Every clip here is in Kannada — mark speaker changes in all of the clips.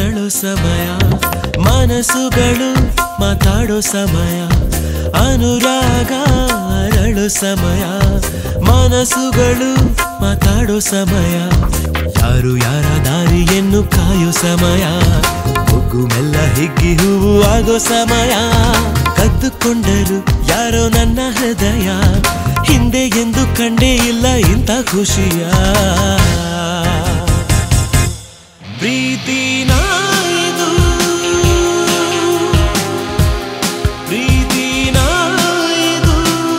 Speaker 1: ಅರಳೋ ಸಮಯ ಮನಸ್ಸುಗಳು ಮಾತಾಡೋ ಸಮಯ ಅನುರಾಗ ಅರಳೋ ಸಮಯ ಮನಸ್ಸುಗಳು ಮಾತಾಡೋ ಸಮಯ ಯಾರು ಯಾರ ದಾರಿಯನ್ನು ಕಾಯೋ ಸಮಯ ಒಗ್ಗು ಮೆಲ್ಲ ಹಿಗ್ಗಿ ಹೂವು ಆಗೋ ಸಮಯ ಕದ್ದುಕೊಂಡರು ಯಾರೋ ನನ್ನ ಹೃದಯ ಹಿಂದೆ ಎಂದು ಕಂಡೇ ಇಲ್ಲ ಇಂಥ ಖುಷಿಯ ಪ್ರೀತಿನ ಇದು ಪ್ರೀತಿನ ಇದು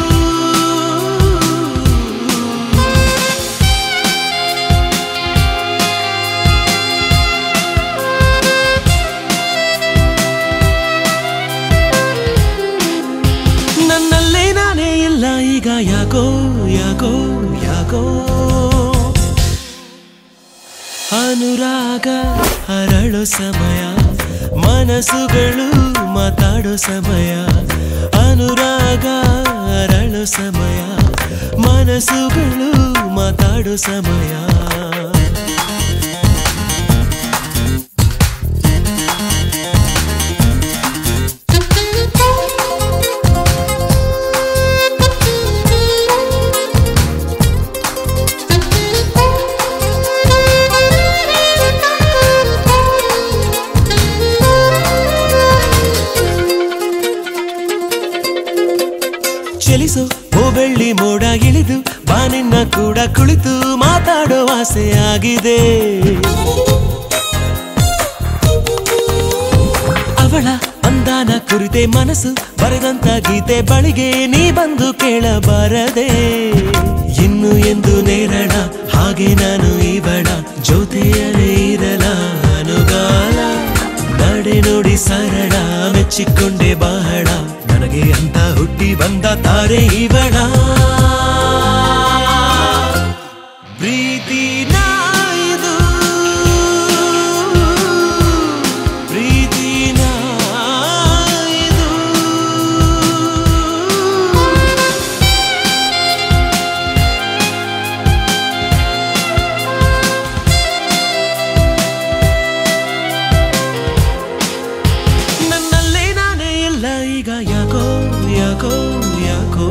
Speaker 1: ನನ್ನಲ್ಲೇ ನಾನೇ ಇಲ್ಲ ಈಗ ಯಾಕೋ ಯಾಕೋ ಯಾಕೋ ಅನುರಾಗ ಹರಳೋ ಸಮಯ ಮನಸ್ಸುಗಳು ಮಾತಾಡೋ ಸಮಯ ಅನುರಾಗ ಹರಳೋ ಸಮಯ ಮನಸ್ಸುಗಳು ಮಾತಾಡೋ ಸಮಯ ಚಲಿಸೋ ಓ ಬೆಳ್ಳಿ ಮೋಡ ಇಳಿದು ಬಾನಿನ್ನ ಕೂಡ ಕುಳಿತು ಮಾತಾಡೋ ಆಸೆ ಆಗಿದೆ ಅವಳ ಅಂದಾನ ಕುರಿತೆ ಮನಸ್ಸು ಬರೆದಂತ ಗೀತೆ ಬಳಿಗೆ ನೀ ಬಂದು ಕೇಳಬಾರದೆ ಇನ್ನು ಎಂದು ನೇರಳ ಹಾಗೆ ನಾನು ಇವಳ ಜೊತೆಯಲೇ ಇರಲ ಅನುಗಾಲ ನಡೆ ನೋಡಿ ಸರಳ ಮೆಚ್ಚಿಕೊಂಡೆ ಬಹಳ ನನಗೆ ಅಂತ ಹುಟ್ಟಿ ಬಂದ ತಾರೆ ಇವಳ ಪ್ರೀತಿನ ಇದು ಪ್ರೀತಿನ ಇದು ನನ್ನಲ್ಲೇ ನಾನೇ ಇಲ್ಲ ಈಗ ಯಾಕೋ ಯಾಕೋ ಯಾಕೋ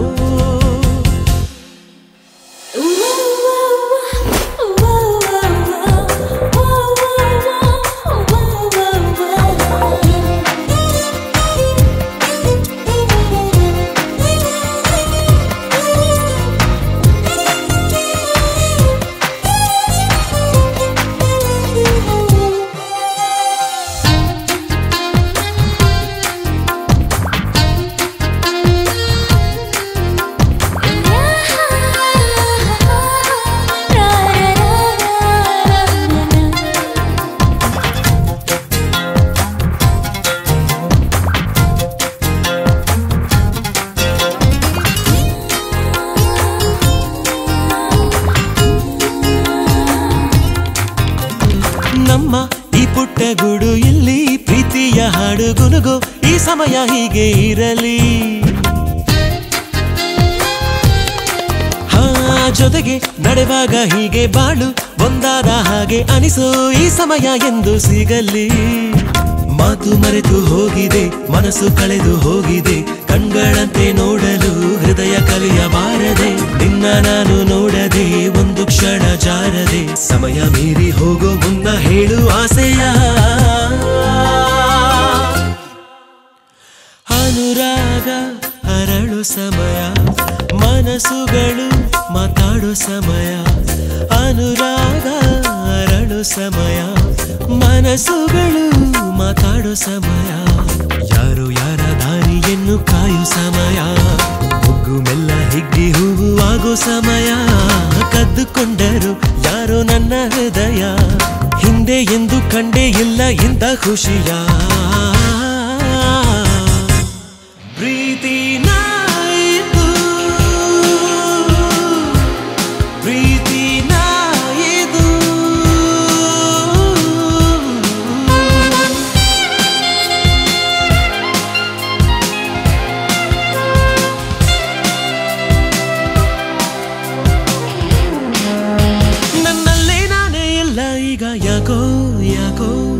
Speaker 1: ನಮ್ಮ ಈ ಪುಟ್ಟ ಗೂಡು ಇಲ್ಲಿ ಪ್ರೀತಿಯ ಹಾಡು ಗುನುಗು ಈ ಸಮಯ ಹೀಗೆ ಇರಲಿ ಹಾ ಜೊತೆಗೆ ನಡೆವಾಗ ಹೀಗೆ ಬಾಳು ಒಂದಾದ ಹಾಗೆ ಅನಿಸೋ ಈ ಸಮಯ ಎಂದು ಸಿಗಲಿ ಮಾತು ಮರೆತು ಹೋಗಿದೆ ಮನಸ್ಸು ಕಳೆದು ಹೋಗಿದೆ ಕಣ್ಗಳಂತೆ ನೋಡಲು ಹೃದಯ ಕಲಿಯಬಾರದೆ ನಿನ್ನ ನಾನು ನೋಡದೆ ಒಂದು ಕ್ಷಣ ಜಾರದೆ ಸಮಯ ಮೀರಿ ಹೋಗೋ ಮುನ್ನ ಹೇಳು ಆಸೆಯ ಅನುರಾಗ ಹರಳು ಸಮಯ ಮನಸ್ಸುಗಳು ಮಾತಾಡೋ ಸಮಯ ಅನುರಾಗ ಹರಳು ಸಮಯ ಮನಸ್ಸುಗಳು ಮಾತಾಡೋ ಸಮಯ ಯಾರು ಯಾರ ದಾರಿಯನ್ನು ಕಾಯೋ ಸಮಯ ಮುಗ್ಗು ಮೆಲ್ಲ ಹಿಗ್ಗಿ ಹೂವು ಆಗೋ ಸಮಯ ಕದ್ದುಕೊಂಡರು ಯಾರೋ ನನ್ನ ಹೃದಯ ಹಿಂದೆ ಎಂದು ಕಂಡೇ ಇಲ್ಲ ಇಂಥ ಖುಷಿಯ ಪ್ರೀತಿನ ಇದು ಪ್ರೀತಿನ ಇದು ನನ್ನಲ್ಲೇ ನಾನೇ ಇಲ್ಲ ಈಗ ಯಾಕೋ ಯಾಕೋ